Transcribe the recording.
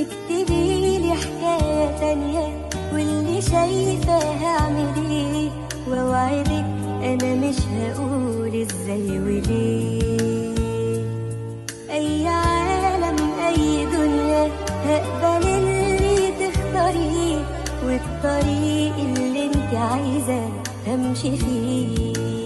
تكتبي لي حكاية تانية واللي شايفة هعمل ايه واوعدك انا مش هقول ازاي وليه اي عالم اي دنيا هقبل اللي تختاريه والطريق اللي انت عايزة همشي فيه